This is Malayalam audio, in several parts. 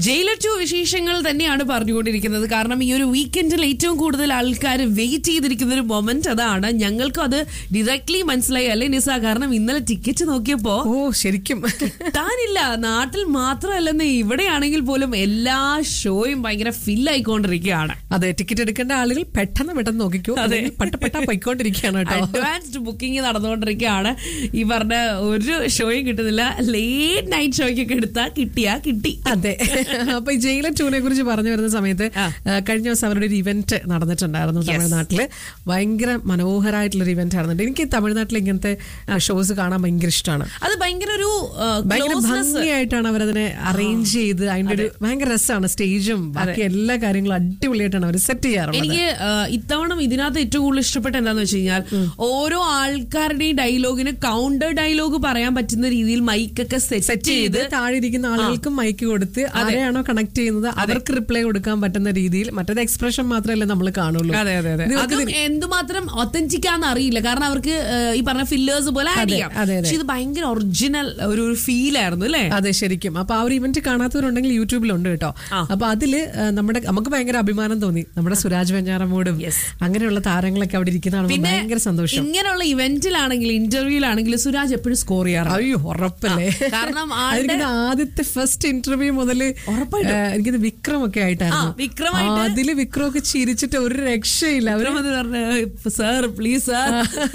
ജയിലർ ടു വിശേഷങ്ങൾ തന്നെയാണ് പറഞ്ഞുകൊണ്ടിരിക്കുന്നത് കാരണം ഈ ഒരു വീക്കെൻഡിൽ ഏറ്റവും കൂടുതൽ ആൾക്കാർ വെയിറ്റ് ചെയ്തിരിക്കുന്ന ഒരു മൊമെന്റ് അതാണ് ഞങ്ങൾക്കും അത് ഡയറക്ട്ലി മനസ്സിലായി അല്ലേ നിസ കാരണം ഇന്നലെ ടിക്കറ്റ് നോക്കിയപ്പോ ഓ ശരിക്കും കിട്ടാനില്ല നാട്ടിൽ മാത്രമല്ലെന്ന് ഇവിടെയാണെങ്കിൽ പോലും എല്ലാ ഷോയും ഭയങ്കര ഫിൽ ആയിക്കൊണ്ടിരിക്കുകയാണ് അതെ ടിക്കറ്റ് എടുക്കേണ്ട ആളുകൾ പെട്ടെന്ന് പെട്ടെന്ന് നോക്കിക്കോ അല്ലെങ്കിൽ പട്ട പെട്ട പോയിക്കൊണ്ടിരിക്കുകയാണ് കേട്ടോ അഡ്വാൻസ്ഡ് ബുക്കിംഗ് നടന്നുകൊണ്ടിരിക്കുകയാണ് ഈ പറഞ്ഞ ഒരു ഷോയും കിട്ടുന്നില്ല ലേറ്റ് നൈറ്റ് ഷോയ്ക്കൊക്കെ എടുത്താൽ കിട്ടിയാ കിട്ടി അതെ അപ്പൊ ഈ ജയിലർ ടൂനെ കുറിച്ച് പറഞ്ഞു വരുന്ന സമയത്ത് ആ. ആ, കഴിഞ്ഞ ദിവസം അവരുടെ ഒരു ഇവന്റ് നടന്നിട്ടുണ്ടായിരുന്നു തമിഴ്നാട്ടില് ഭയങ്കര മനോഹരമായിട്ടുള്ള ഒരു ഇവന്റ് ആയിരുന്നു എനിക്ക് തമിഴ്നാട്ടിൽ ഇങ്ങനത്തെ ഷോസ് കാണാൻ ഭയങ്കര ഇഷ്ടമാണ് അത് ഭയങ്കര ഒരു ആ, ഭയങ്കര closeness. ഭംഗിയായിട്ടാണ് അവരതിനെ അറേഞ്ച് ചെയ്ത് അതിന്റെ ഒരു ഭയങ്കര രസമാണ് സ്റ്റേജും ബാക്കി എല്ലാ കാര്യങ്ങളും അടിപൊളിയായിട്ടാണ് അവർ സെറ്റ് ചെയ്യാറുള്ളത് എനിക്ക് ആ, ഇത്തവണ ഇതിനകത്ത് ഏറ്റവും കൂടുതൽ ഇഷ്ടപ്പെട്ട എന്താന്ന് വെച്ച് കഴിഞ്ഞാൽ ഓരോ ആൾക്കാരുടെയും ഡയലോഗിന് കൗണ്ടർ ഡയലോഗ് പറയാൻ പറ്റുന്ന രീതിയിൽ മൈക്കൊക്കെ സെറ്റ് സെറ്റ് ചെയ്ത് ചെയ്ത് താഴെ ഇരിക്കുന്ന ആളുകൾക്ക് മൈക്ക് കൊടുത്ത് ആരെയാണോ കണക്ട് ചെയ്യുന്നത് അവർക്ക് റിപ്ലൈ കൊടുക്കാൻ പറ്റുന്ന രീതിയിൽ മറ്റേത് എക്സ്പ്രഷൻ മാത്രമല്ലേ നമ്മൾ കാണുള്ളൂ അതെ അതെ അതെ നിങ്ങൾക്ക് അതും എന്തുമാത്രം ഒത്തന്റിക് ആണെന്ന് അറിയില്ല കാരണം അവർക്ക് ആ, ഈ പറഞ്ഞ ഫില്ലേഴ്സ് പോലെ ആഡ് ചെയ്യാം അതെ, അതെ. പക്ഷെ ഇത് ഭയങ്കര ഒറിജിനൽ ഒരു ഫീൽ ആയിരുന്നു അല്ലേ അതെ ശരിക്കും അപ്പൊ ആ ഒരു ഇവന്റ് കാണാത്തവരുണ്ടെങ്കിൽ യൂട്യൂബിലുണ്ട് കേട്ടോ ആ. അപ്പൊ അതില് ആ, നമ്മുടെ നമുക്ക് ഭയങ്കര അഭിമാനം തോന്നി നമ്മുടെ സുരാജ് വെഞ്ഞാറമൂടും Yes. അങ്ങനെയുള്ള താരങ്ങളൊക്കെ അവിടെ ഇരിക്കുന്നതാണ് പിന്നെ ഭയങ്കര സന്തോഷം ഇങ്ങനെയുള്ള ഇവന്റിലാണെങ്കിൽ ഇന്റർവ്യൂലാണെങ്കിൽ സുരാജ് എപ്പോഴും സ്കോർ ചെയ്യാറുണ്ട് അയ്യോ ഉറപ്പല്ലേ ആ, കാരണം ആളുടെ- അതെനിക്ക് ആദ്യത്തെ ഫസ്റ്റ് ഇന്റർവ്യൂ മുതല് ഉറപ്പായിട്ടും. ആ, എനിക്കിത് വിക്രം ഒക്കെ ആ, ആയിട്ടായിരുന്നു വിക്രമായിട്ട് അതില് വിക്രം ഒക്കെ ചിരിച്ചിട്ട് ഒരു രക്ഷയില്ല അവര് വിക്രം എന്ന് പറഞ്ഞ സാർ പ്ലീസ് സാർ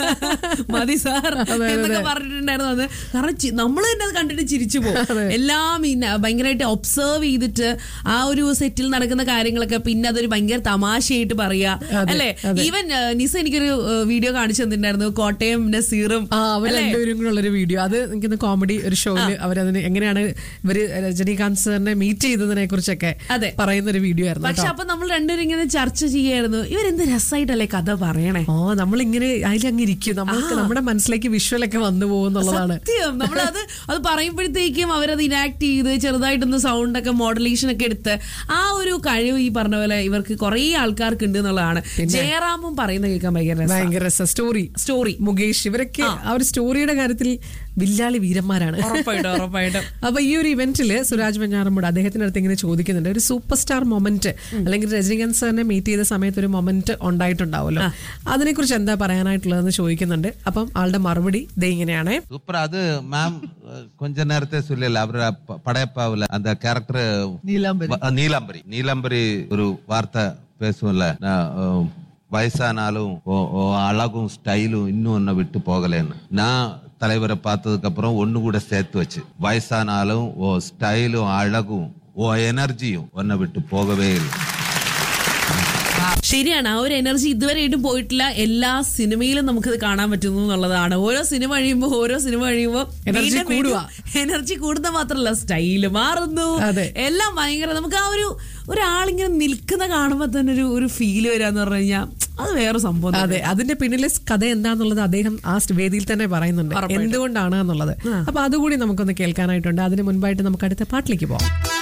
മതി സാർ അതെ, എന്നൊക്കെ പറഞ്ഞിട്ടുണ്ടായിരുന്നു അത് കാരണം ചി- നമ്മള് തന്നെ അത് കണ്ടിട്ട് ചിരിച്ചു പോകും എല്ലാം ഇന്ന ഭയങ്കരമായിട്ട് ഒബ്സർവ് ചെയ്തിട്ട് ആ ഒരു സെറ്റിൽ നടക്കുന്ന കാര്യങ്ങളൊക്കെ പിന്നെ അതൊരു ഭയങ്കര തമാശയായിട്ട് പറയാ അതെ, അല്ലെ അതെ. ഈവൻ നിസ എനിക്കൊരു വീഡിയോ കാണിച്ചു തന്നിട്ടുണ്ടായിരുന്നു കോട്ടയം നസീറും ആ അവർ രണ്ടുപേരും കൂടെ ഉള്ളൊരു വീഡിയോ അത് എനിക്കൊന്ന് കോമഡി ഒരു ഷോയില് അവരതിന് എങ്ങനെയാണ് ഇവര് രജനീകാന്ത് സാറിനെ മീറ്റ് ചെയ്തതിനെ കുറിച്ചൊക്കെ അതെ. പറയുന്ന ഒരു വീഡിയോ ആയിരുന്നു പക്ഷെ കേട്ടോ. അപ്പൊ നമ്മൾ രണ്ടുപേരും ഇങ്ങനെ ചർച്ച ചെയ്യായിരുന്നു ഇവരെന്ത് രസമായിട്ടല്ലേ കഥ പറയണേ ഓ നമ്മളിങ്ങനെ അതിലങ്ങ് ഇരിക്കും നമ്മൾക്ക് നമ്മുടെ മനസ്സിലേക്ക് വിഷ്വൽ ഒക്കെ വന്നു പോകുന്നുള്ളതാണ് സത്യം നമ്മളത് അത് പറയുമ്പോഴത്തേക്കും അവരത് ഇനാക്ട് ചെയ്ത് ചെറുതായിട്ടൊന്ന് സൗണ്ട് ഒക്കെ മോഡുലേഷൻ ഒക്കെ എടുത്ത് ആ ഒരു കഴിവ് ഈ പറഞ്ഞ പോലെ ഇവർക്ക് കുറെ ആൾക്കാർക്ക് ഉണ്ട് എന്നുള്ളതാണ് ജയറാമും പറയുന്ന കേൾക്കാൻ ഭയങ്കര രസാ. ഭയങ്കര രസ സ്റ്റോറി സ്റ്റോറി മുകേഷ് ഇവരൊക്കെ ആ ഒരു സ്റ്റോറിയുടെ കാര്യത്തിൽ വില്ലാളി വീരന്മാരാണ് ഉറപ്പായിട്ടും ഉറപ്പായിട്ടും അപ്പൊ ഈ ഒരു ഇവന്റിൽ സുരാജ് വെഞ്ഞാറമ്മൂട് അദ്ദേഹത്തിന്റെ അടുത്ത് ഇങ്ങനെ ചോദിക്കുന്നുണ്ട് ഒരു സൂപ്പർ സ്റ്റാർ മൊമെന്റ് അല്ലെങ്കിൽ രജനീകാന്ത് സാറിനെ മീറ്റ് ചെയ്ത സമയത്ത് ഒരു മൊമെന്റ് ഉണ്ടായിട്ടുണ്ടാവുമല്ലോ അതിനെക്കുറിച്ച് എന്താ പറയാനായിട്ടുള്ളതെന്ന് ചോദിക്കുന്നുണ്ട് അപ്പം ആളുടെ മറുപടി ദേ ഇങ്ങനെയാണ് சூப்பர் அது மேம் கொஞ்ச நேரத்தை சொல்லல அவர் படையப்பாவுல அந்த கேரக்டர் நீலாம்பரி நீலாம்பரி நீலாம்பரி ஒரு வார்த்தை பேசுவோம்ல நான், அஹ், வயசானாலும் ஓ- ஓ அழகும் ஸ்டைலும் இன்னும் ஒன்ன விட்டு போகலன்னு நான் தலைவரை பார்த்ததுக்கு அப்புறம் ஒண்ணு கூட சேர்த்து வச்சு வயசானாலும் ஓ ஸ்டைலும் அழகும் ஓ எனர்ஜியும் ஒன்ன விட்டு போகவே இல்லை ശരിയാണ് ആ ഒരു എനർജി ഇതുവരെയായിട്ടും പോയിട്ടില്ല എല്ലാ സിനിമയിലും നമുക്കത് കാണാൻ പറ്റുന്നു എന്നുള്ളതാണ് ഓരോ സിനിമ കഴിയുമ്പോൾ ഓരോ സിനിമ കഴിയുമ്പോൾ Energy കൂടുവാ. എനർജി കൂടുന്ന മാത്രമല്ല സ്റ്റൈല് മാറുന്നു അതെ. എല്ലാം ഭയങ്കര നമുക്ക് ആ ഒരു ഒരാളിങ്ങനെ നിൽക്കുന്ന കാണുമ്പോൾ തന്നെ ഒരു ഒരു ഫീല് വരാന്ന് പറഞ്ഞു കഴിഞ്ഞാൽ അത് വേറെ സംഭവം തന്നെ. അതെ അതിന്റെ പിന്നിലെ കഥ എന്താന്നുള്ളത് അദ്ദേഹം ആ സ്റ്റ് വേദിയിൽ തന്നെ പറയുന്നുണ്ട് ഉറപ്പായിട്ടും. എന്തുകൊണ്ടാണ് എന്നുള്ളത് അപ്പൊ അതുകൂടി നമുക്കൊന്ന് കേൾക്കാനായിട്ടുണ്ട് അതിന് മുൻപായിട്ട് നമുക്ക് അടുത്ത പാട്ടിലേക്ക് പോവാം